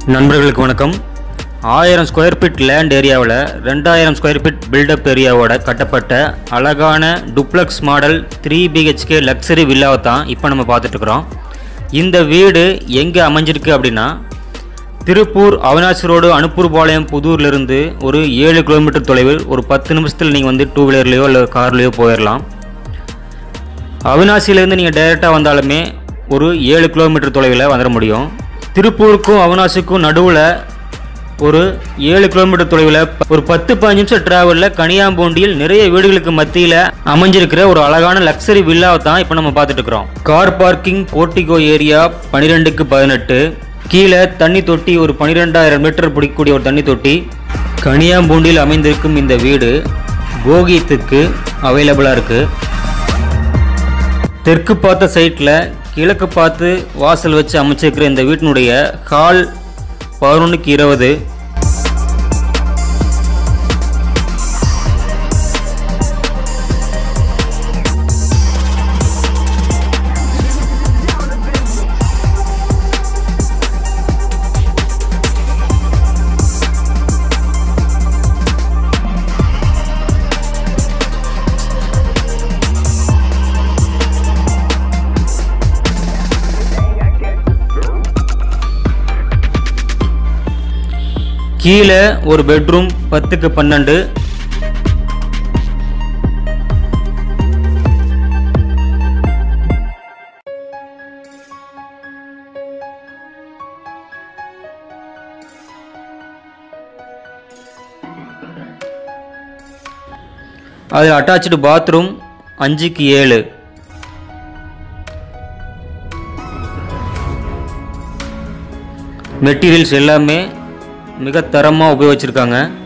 நண்பர்களுக்கு வணக்கம் ஆயிரம் ஸ்கொயர் ஃபீட் லேண்ட் ஏரியாவில் ரெண்டாயிரம் ஸ்கொயர் ஃபீட் பில்டப் ஏரியாவோட கட்டப்பட்ட அழகான duplex model three BHK luxury வில்லாவை தான் இப்போ நம்ம பார்த்துட்ருக்குறோம் இந்த வீடு எங்கே அமைஞ்சிருக்கு அப்படின்னா திருப்பூர் அவினாசி ரோடு அனுப்பூர்பாளையம் புதூர்லேருந்து ஒரு ஏழு கிலோமீட்டர் தொலைவில் ஒரு பத்து நிமிஷத்தில் நீங்கள் வந்து டூ வீலர்லேயோ இல்லை கார்லேயோ போயிடலாம் அவினாசியிலேருந்து நீங்கள் டைரெக்டாக வந்தாலுமே ஒரு ஏழு கிலோமீட்டர் தொலைவில் வந்துட முடியும் திருப்பூருக்கும் அவினாசிக்கும் நடுவில் ஒரு ஏழு கிலோமீட்டர் தொலைவில் ஒரு பத்து பதினஞ்சு நிமிஷம் டிராவலில் கனியாம்பூண்டியில் நிறைய வீடுகளுக்கு மத்தியில் அமைஞ்சிருக்கிற ஒரு அழகான லக்ஸரி வில்லாவை தான் இப்போ நம்ம பார்த்துட்டு இருக்கிறோம் கார் பார்க்கிங் போர்ட்டிகோ ஏரியா பன்னிரெண்டுக்கு பதினெட்டு கீழே தண்ணி தொட்டி ஒரு பன்னிரெண்டாயிரம் மீட்டர் பிடிக்கக்கூடிய ஒரு தண்ணி தொட்டி கனியாம்பூண்டியில் அமைந்திருக்கும் இந்த வீடு போகியத்துக்கு அவைலபிளாக இருக்குது தெற்கு பார்த்த சைட்டில் கிழக்கு பார்த்து வாசல் வச்சு அமைச்சிருக்கிற இந்த வீட்டினுடைய ஹால் பதினொன்றுக்கு இருபது கீழே ஒரு பெட்ரூம் பத்துக்கு பன்னெண்டு அதில் அட்டாச்சு பாத்ரூம் அஞ்சுக்கு ஏழு மெட்டீரியல்ஸ் எல்லாமே மிக தரமாக உபயோகிச்சிருக்காங்க